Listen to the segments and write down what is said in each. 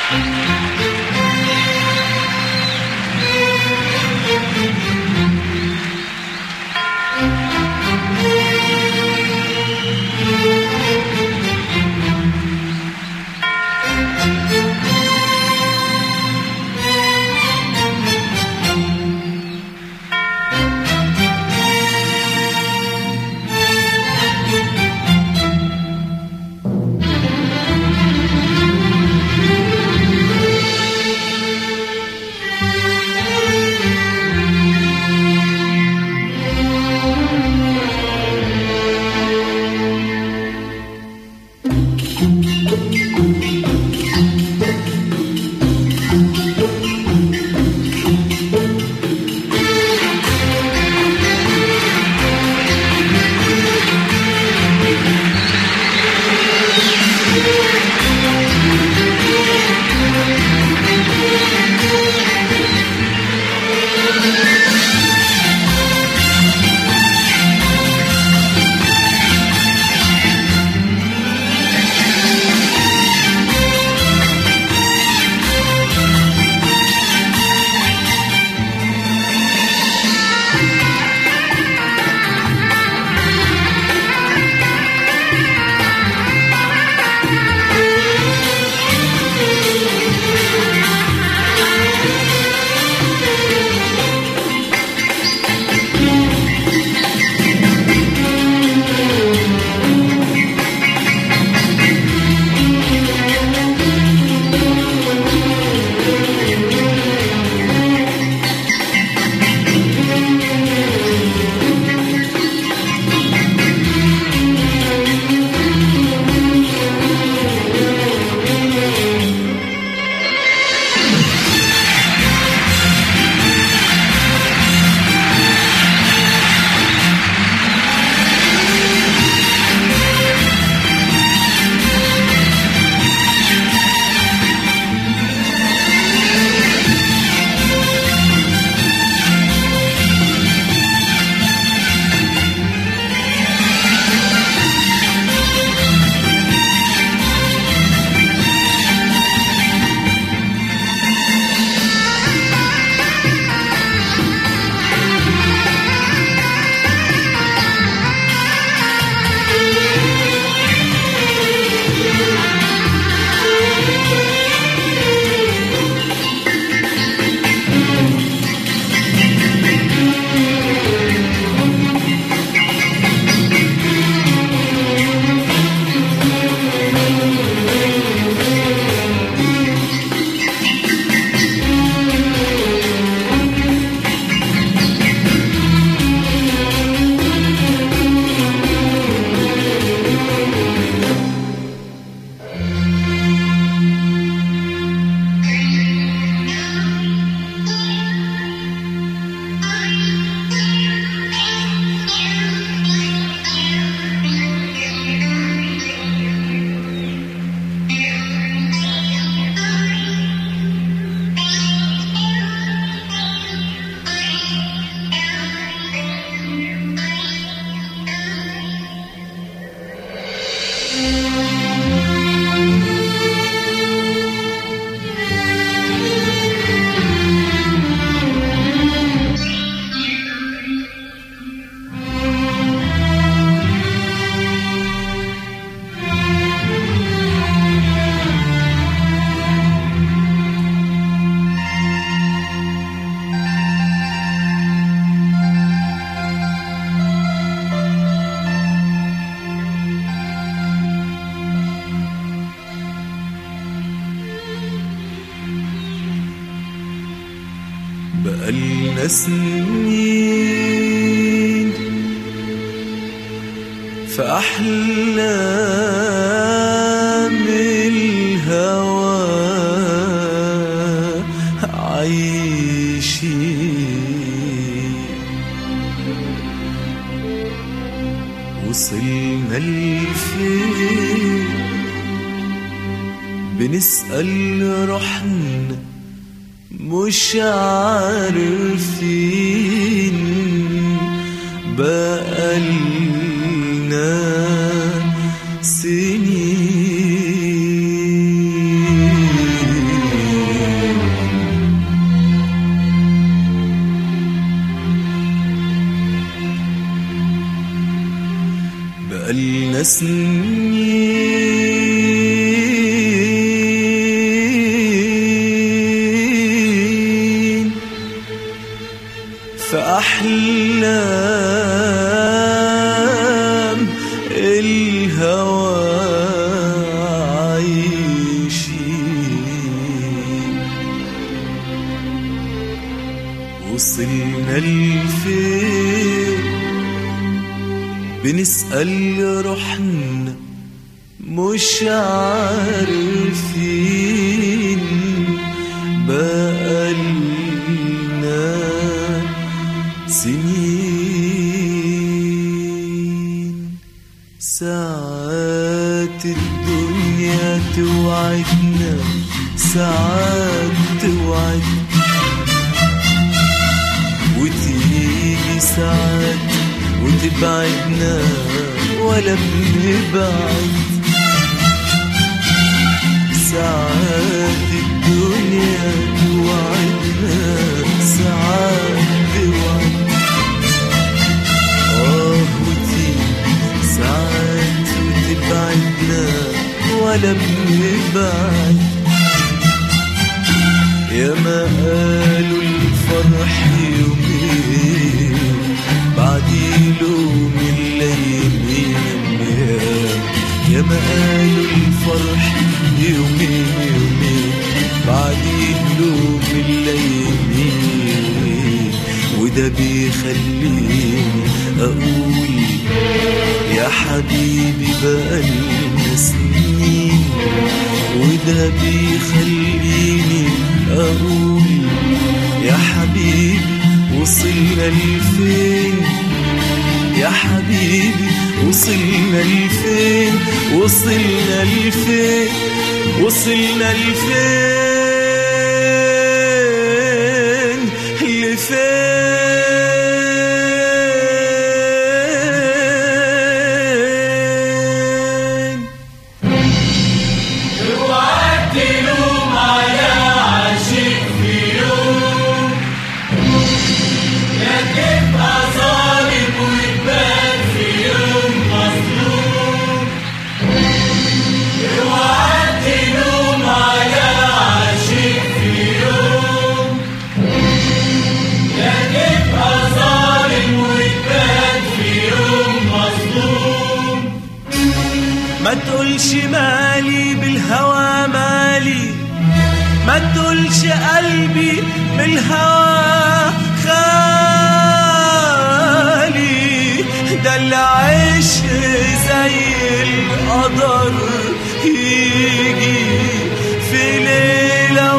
بقالنا سنين في أحلام الهوى عايشين وصلنا لفين بنسأل روحنا مش عارفين بقالنا سنين أحلام الهوى عايشين وصلنا لفين بنسأل روحنا مش عارفين بقالنا سنين ساعات الدنيا توعدنا ساعات توعدنا وتيجي ساعات وتبعدنا ولا بنبعد ساعات الدنيا توعدنا ساعات توعد اه وتيجي ساعات وتبعدنا ولا بنبعد يا ما قالوا الفرح يومين بعد يلوم الليالين يا ما قالوا الفرح يومين يومين بعد يلوم الليالين وده بيخليني اقول يا حبيبي بقالنا سنين وده بيخليني اقول يا حبيبي وصلنا لفين يا حبيبي وصلنا لفين وصلنا لفين وصلنا لفين لفين اوعى تلوم على عاشق في يوم يا تبقى ظالم وتبان في يوم مظلوم اوعى تلوم على عاشق في يوم يا تبقى ظالم وتبان في يوم مظلوم ما تقولش مالي بالهوى مالي ما تقولش قلبي بالهوى خالي ده العشق زي القدر يجي في ليلة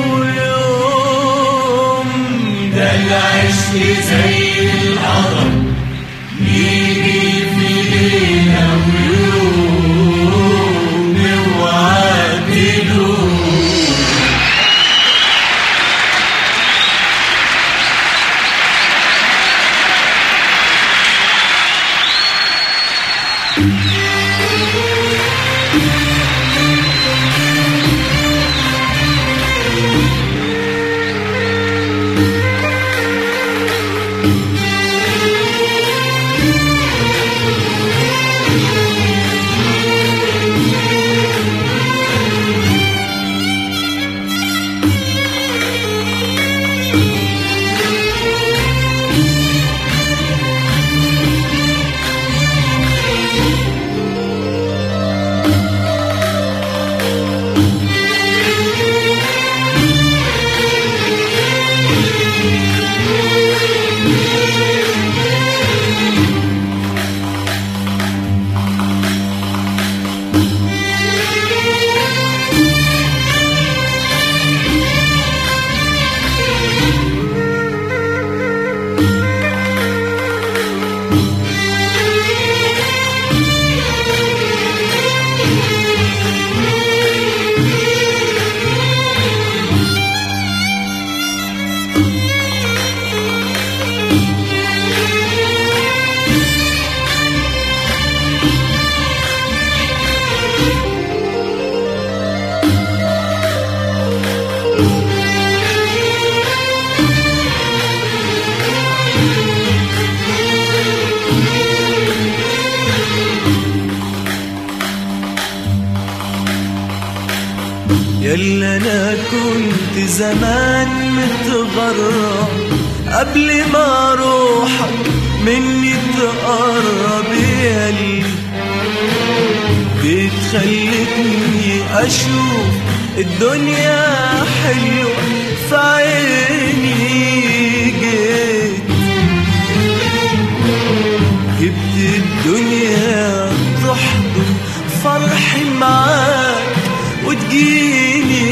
ويوم ده العشق زي القمر يجي في ليلة ويوم اوعى تلوم يلا انا كنت زمان متغرب قبل ما روحك مني تقرب يالي بتخلتني أشوف الدنيا حلوة في عيني جيت جبت الدنيا تحضن فرحي معاك وتجيني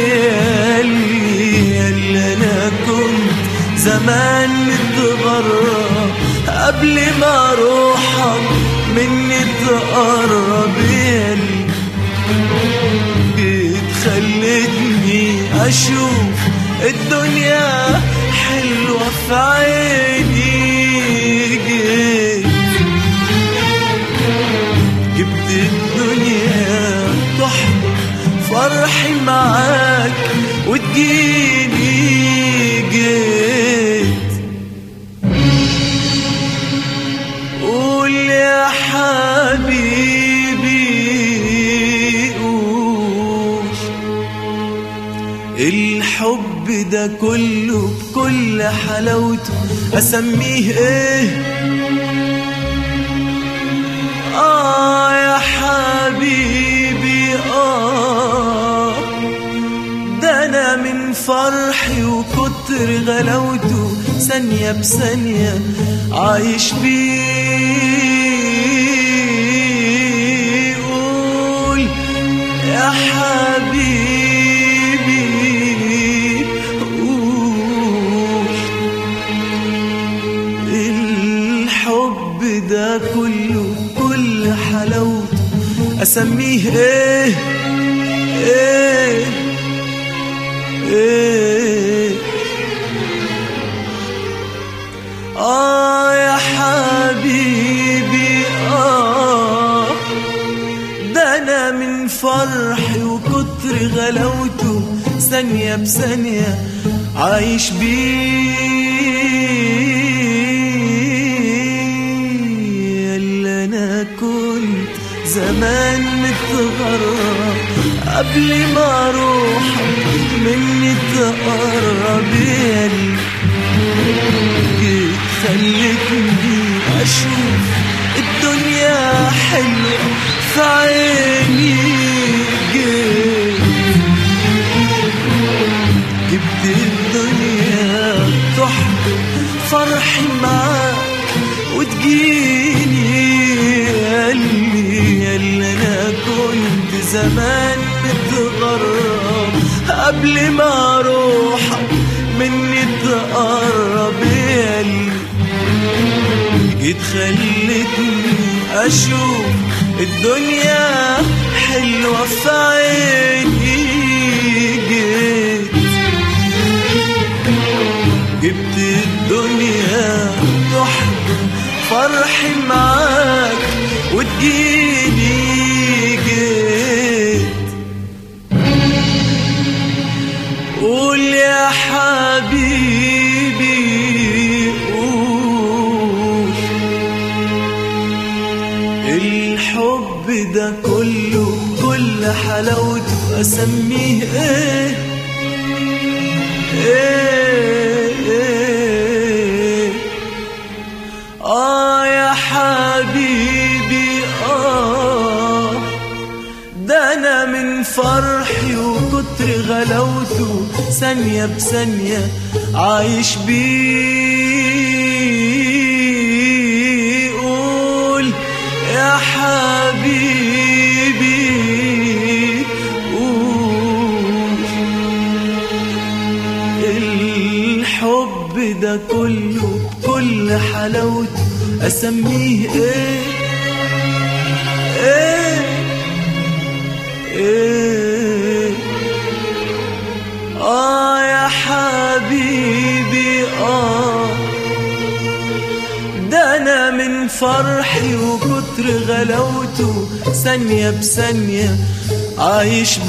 ياللي ياللي انا كنت زمان متغرب قبل ما روحك مني تقرب ياللي بتخلتني اشوف الدنيا حلوة في عيني جيت جبت الدنيا تحضر فرحي معاك وتجيني جيت قول يا حبيبي قول الحب ده كله بكل حلاوته اسميه ايه آه يا حبيبي آه ده أنا من فرحي وكتر غلاوته ثانية بثانية عايش بيه قول يا حبيبي قول الحب ده كله كل حلاوته اسميه ايه ايه ايه اه يا حبيبي اه ده انا من فرحي وكتر غلاوته ثانية بثانية عايش بيه اللي انا كنت زمان متغرب قبل ما اروح مني تقرب يالي جيت خلتني اشوف الدنيا حلوة في عيني جيت جبت الدنيا تحضر فرحي معاك وتجيني ياللي ياللي انا كنت زمان متغرب قبل ما روحك مني تقرب ياللي جيت خلتني اشوف الدنيا حلوة في عيني جيت جبت الدنيا تحضن فرحي معاك وتجيني جيت قول يا حبيبي قول الحب ده كله كل حلاوته اسميه ايه ايه ايه اه يا حبيبي اه ده انا من فرحي وكتر غلاوته ثانية بثانية عايش بيه قول يا حبيبي قول الحب ده كله بكل حلاوته اسميه ايه ايه ايه اه يا حبيبي اه ده انا من فرحي وكتر غلاوته ثانية بثانية عايش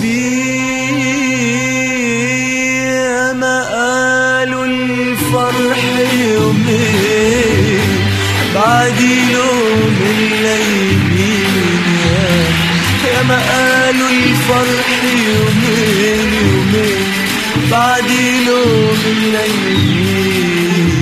بيه ما قالوا الفرح يومين بعد يوم الليلين يا يا ما قالوا الفرح يومين يومين بعد يوم الليلين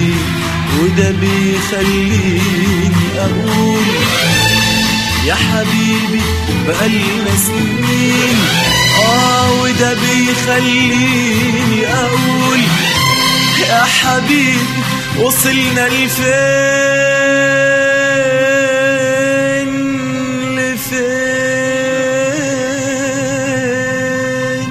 وده بيخليني اقول يا حبيبي بقالنا سنين اه وده بيخليني اقول يا حبيبي وصلنا لفين لفين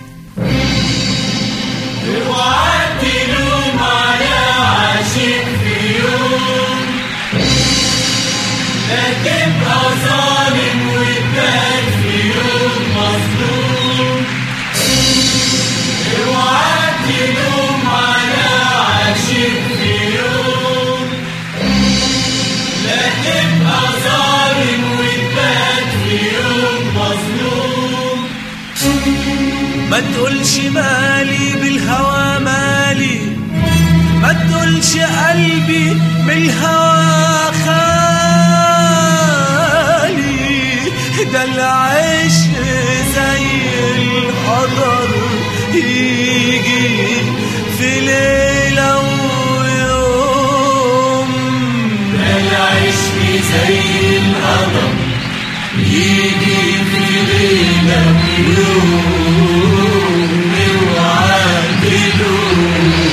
اوعى تلوم على عاشق في يوم لا تبقى ظالم وتبان في يوم مظلوم اوعى تلوم على عاشق في يوم لا تبقى ظالم وتبان في يوم مظلوم ما تقولش مالي بالهوى مالي ما تقولش قلبي من الهوى خالي ده العشق زي القدر يجي في ليلة ويوم العشق زي القدر يجي في ليلة ويوم اوعى تلوم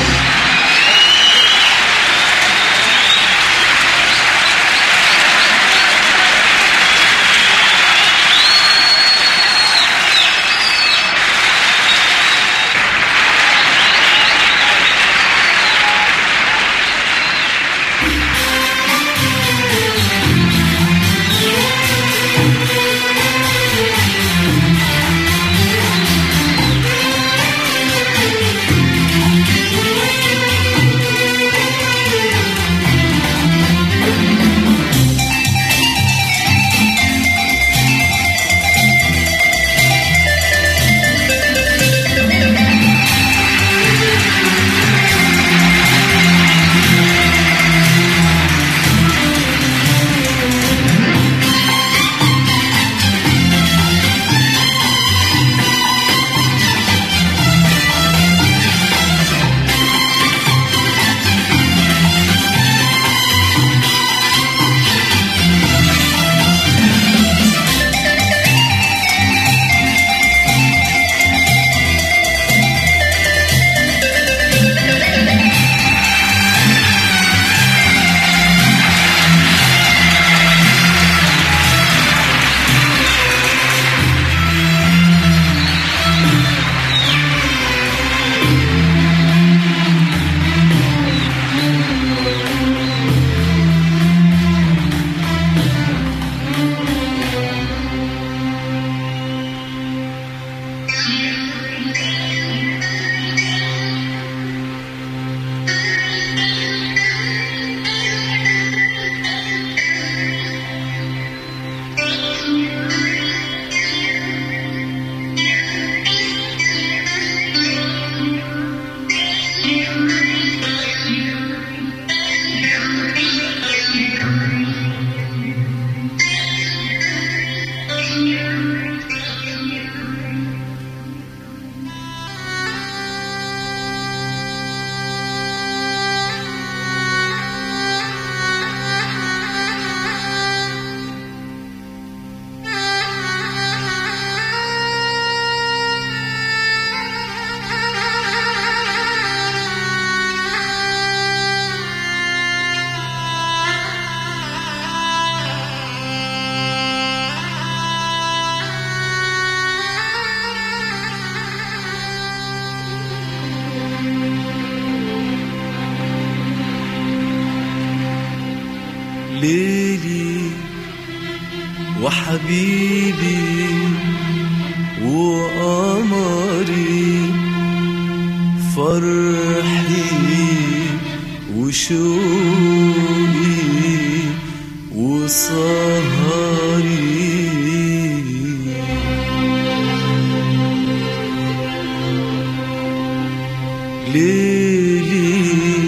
ليلي وحبيبي وقمري فرحي وشوقي وسهري ليلي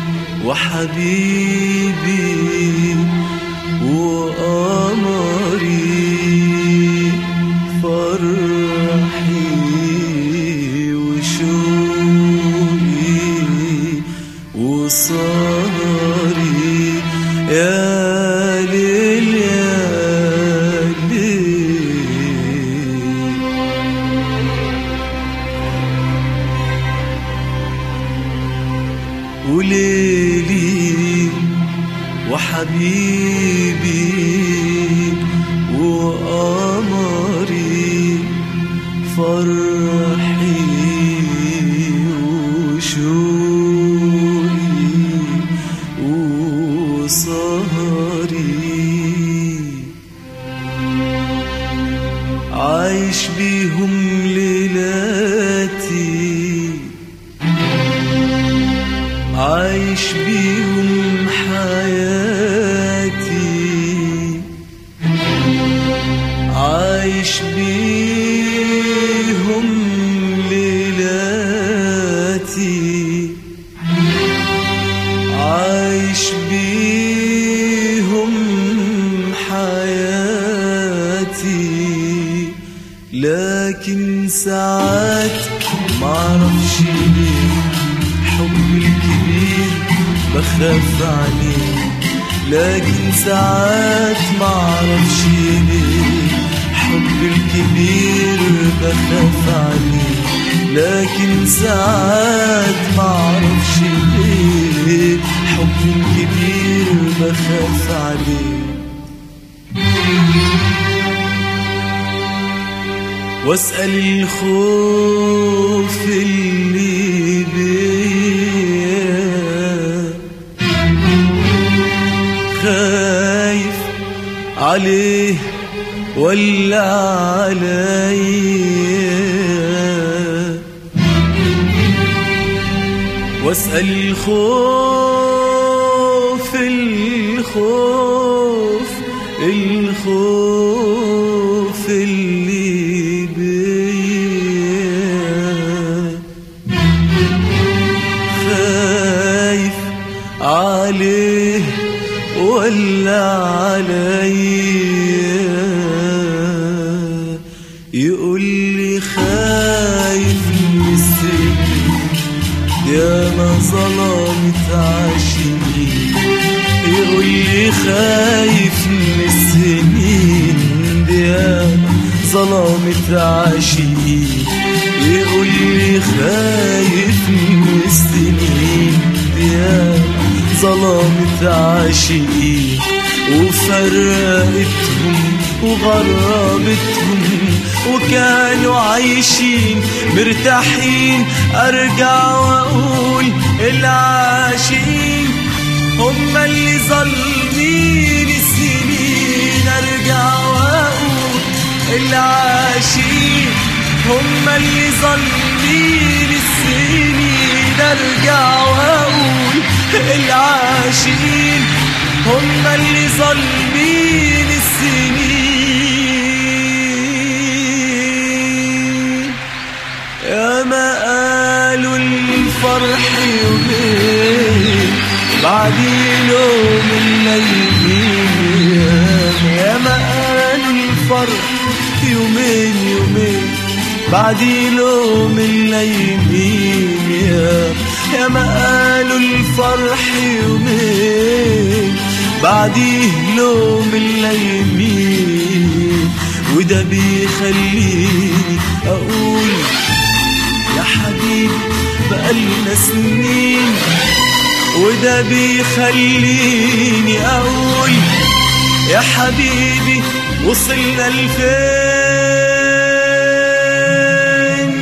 وحبيبي وقمري فرحي وشوقي وسهري حبيبي وقمري فرحي وشوقي وسهري عايش بيهم ليلاتي عايش بيهم حياتي عايش بيهم ليلاتي عايش بيهم حياتي لكن ساعات معرفش ليه حبي الكبير بخاف عليه لكن ساعات معرفش ليه حبي الكبير بخاف عليه لكن ساعات معرفش ليه حبي الكبير بخاف عليه واسأل الخوف اللي بيا خايف عليه ولا عليا واسأل الخوف الخوف الخوف اللي بيا خايف عليه ولا عليا يقول لي خايف من السجن يا ما ظلمت عاشقين يقول لي خايف من السنين يا ما ظلمت عاشقين يقول لي خايف من السنين يا ما ظلمت عاشقين وفرقتهم وغربتهم وكانوا عايشين مرتاحين ارجع واقول العاشقين هم اللي ظالمين السنين ارجع واقول العاشقين هم اللي ظالمين السنين ارجع واقول العاشقين هم اللي ظالمين السنين يا ما قالوا الفرح يومين بعدينهم الليلين يا ما قالوا الفرح يومين يومين بعدينهم الليلين يا يا ما قالوا الفرح يومين بعديه لوم الليمين وده بيخليني اقول يا حبيبي بقالنا سنين وده بيخليني اقول يا حبيبي وصلنا لفين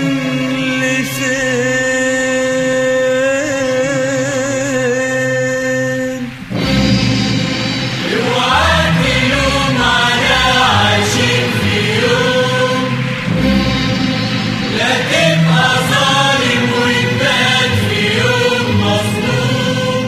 لفين يوعد يوم على عاشق في يوم لا تبقى ظالم وتبات في يوم مظلوم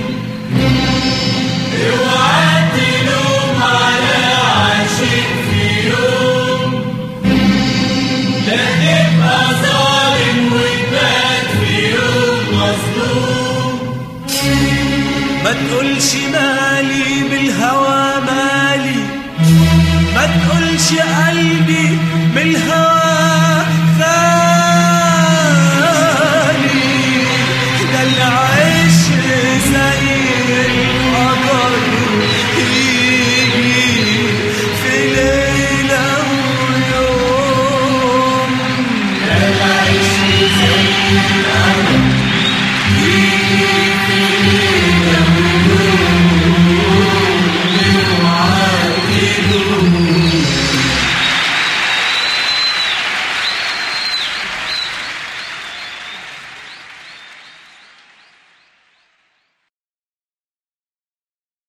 يوعد يوم على عاشق في يوم لا تبقى ظالم وتبات في يوم مظلوم ما تقولش مالي بالهوى مالي ما تقولش قلبي بالهوى خالي ده العشق زي القدر يجي في ليلة ويوم العيش زي القمر